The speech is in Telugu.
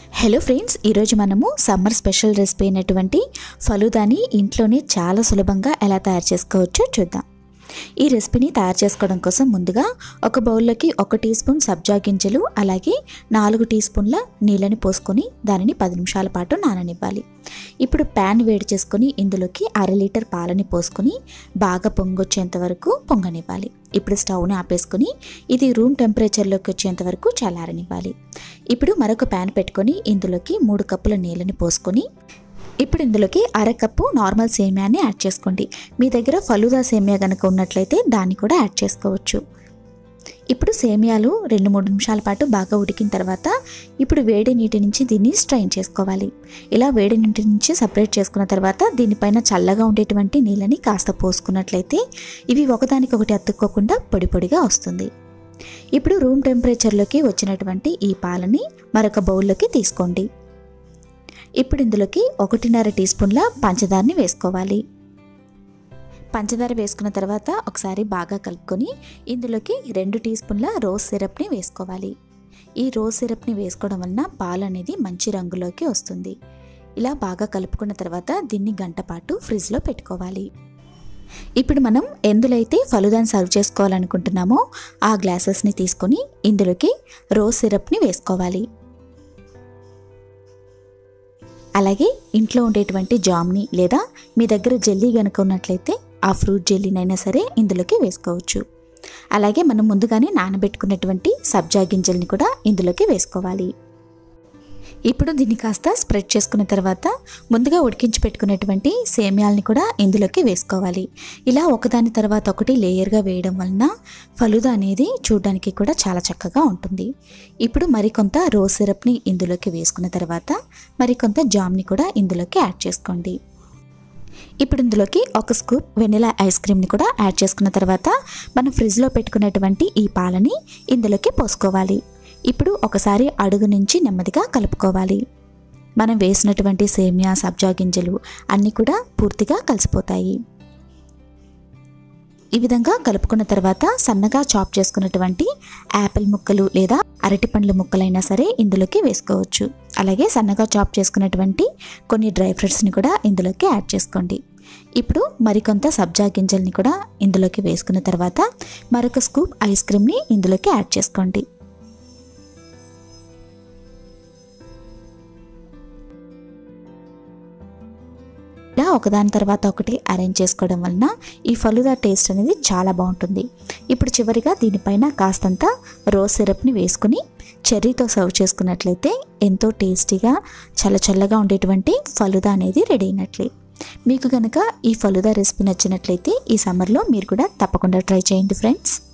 హలో ఫ్రెండ్స్ ఈరోజు మనము సమ్మర్ స్పెషల్ రెసిపీ అయినటువంటి ఫలుదాని ఇంట్లోనే చాలా సులభంగా ఎలా తయారు చేసుకోవచ్చో చూద్దాం ఈ రెసిపీని తయారు చేసుకోవడం కోసం ముందుగా ఒక బౌల్లోకి ఒక టీ స్పూన్ సబ్జా గింజలు అలాగే నాలుగు టీ స్పూన్ల నీళ్ళని పోసుకొని దానిని పది నిమిషాల పాటు నాననివ్వాలి ఇప్పుడు ప్యాన్ వేడి చేసుకొని ఇందులోకి అర లీటర్ పాలని పోసుకొని బాగా పొంగొచ్చేంత వరకు పొంగనివ్వాలి ఇప్పుడు స్టవ్ని ఆపేసుకొని ఇది రూమ్ టెంపరేచర్లోకి వచ్చేంత వరకు చల్లారనివ్వాలి ఇప్పుడు మరొక ప్యాన్ పెట్టుకొని ఇందులోకి మూడు కప్పుల నీళ్ళని పోసుకొని ఇప్పుడు ఇందులోకి అర కప్పు నార్మల్ సేమియాని యాడ్ చేసుకోండి మీ దగ్గర ఫలుదా సేమియా కనుక ఉన్నట్లయితే దాన్ని కూడా యాడ్ చేసుకోవచ్చు ఇప్పుడు సేమియాలు రెండు మూడు నిమిషాల పాటు బాగా ఉడికిన తర్వాత ఇప్పుడు వేడి నీటి నుంచి దీన్ని స్ట్రైన్ చేసుకోవాలి ఇలా వేడి నీటి నుంచి సపరేట్ చేసుకున్న తర్వాత దీనిపైన చల్లగా ఉండేటువంటి నీళ్ళని కాస్త పోసుకున్నట్లయితే ఇవి ఒకదానికొకటి అతుక్కోకుండా పొడి పొడిగా వస్తుంది ఇప్పుడు రూమ్ టెంపరేచర్లోకి వచ్చినటువంటి ఈ పాలని మరొక బౌల్లోకి తీసుకోండి ఇప్పుడు ఇందులోకి ఒకటిన్నర టీ స్పూన్ల పంచదారని వేసుకోవాలి పంచదార వేసుకున్న తర్వాత ఒకసారి బాగా కలుపుకొని ఇందులోకి రెండు టీ స్పూన్ల రోజ్ సిరప్ని వేసుకోవాలి ఈ రోజ్ సిరప్ని వేసుకోవడం వలన పాలు అనేది మంచి రంగులోకి వస్తుంది ఇలా బాగా కలుపుకున్న తర్వాత దీన్ని గంట పాటు ఫ్రిడ్జ్లో పెట్టుకోవాలి ఇప్పుడు మనం ఎందులైతే ఫలుదాన్ని సర్వ్ చేసుకోవాలనుకుంటున్నామో ఆ గ్లాసెస్ని తీసుకొని ఇందులోకి రోజ్ సిరప్ని వేసుకోవాలి అలాగే ఇంట్లో ఉండేటువంటి జామ్ని లేదా మీ దగ్గర జెల్లీ కనుక ఉన్నట్లయితే ఆ ఫ్రూట్ జెల్లీనైనా సరే ఇందులోకి వేసుకోవచ్చు అలాగే మనం ముందుగానే నానబెట్టుకున్నటువంటి సబ్జా గింజల్ని కూడా ఇందులోకి వేసుకోవాలి ఇప్పుడు దీన్ని కాస్త స్ప్రెడ్ చేసుకున్న తర్వాత ముందుగా ఉడికించి పెట్టుకున్నటువంటి సేమ్యాల్ని కూడా ఇందులోకి వేసుకోవాలి ఇలా ఒకదాని తర్వాత ఒకటి లేయర్గా వేయడం వలన ఫలుదా అనేది చూడడానికి కూడా చాలా చక్కగా ఉంటుంది ఇప్పుడు మరికొంత రోజ్ సిరప్ని ఇందులోకి వేసుకున్న తర్వాత మరికొంత జామ్ని కూడా ఇందులోకి యాడ్ చేసుకోండి ఇప్పుడు ఇందులోకి ఒక స్కూప్ వెనిలా ఐస్ క్రీమ్ని కూడా యాడ్ చేసుకున్న తర్వాత మనం ఫ్రిడ్జ్లో పెట్టుకున్నటువంటి ఈ పాలని ఇందులోకి పోసుకోవాలి ఇప్పుడు ఒకసారి అడుగు నుంచి నెమ్మదిగా కలుపుకోవాలి మనం వేసినటువంటి సేమియా సబ్జా గింజలు అన్నీ కూడా పూర్తిగా కలిసిపోతాయి ఈ విధంగా కలుపుకున్న తర్వాత సన్నగా చాప్ చేసుకున్నటువంటి యాపిల్ ముక్కలు లేదా అరటి పండ్ల ముక్కలైనా సరే ఇందులోకి వేసుకోవచ్చు అలాగే సన్నగా చాప్ చేసుకున్నటువంటి కొన్ని డ్రై ఫ్రూట్స్ని కూడా ఇందులోకి యాడ్ చేసుకోండి ఇప్పుడు మరికొంత సబ్జా గింజల్ని కూడా ఇందులోకి వేసుకున్న తర్వాత మరొక స్కూప్ ఐస్ క్రీమ్ని ఇందులోకి యాడ్ చేసుకోండి ఇలా ఒకదాని తర్వాత ఒకటి అరేంజ్ చేసుకోవడం వలన ఈ ఫలుదా టేస్ట్ అనేది చాలా బాగుంటుంది ఇప్పుడు చివరిగా దీనిపైన కాస్తంత రోజ్ సిరప్ని వేసుకుని చెర్రీతో సర్వ్ చేసుకున్నట్లయితే ఎంతో టేస్టీగా చల్ల చల్లగా ఉండేటువంటి ఫలుదా అనేది రెడీ అయినట్లే మీకు కనుక ఈ ఫలుదా రెసిపీ నచ్చినట్లయితే ఈ సమ్మర్లో మీరు కూడా తప్పకుండా ట్రై చేయండి ఫ్రెండ్స్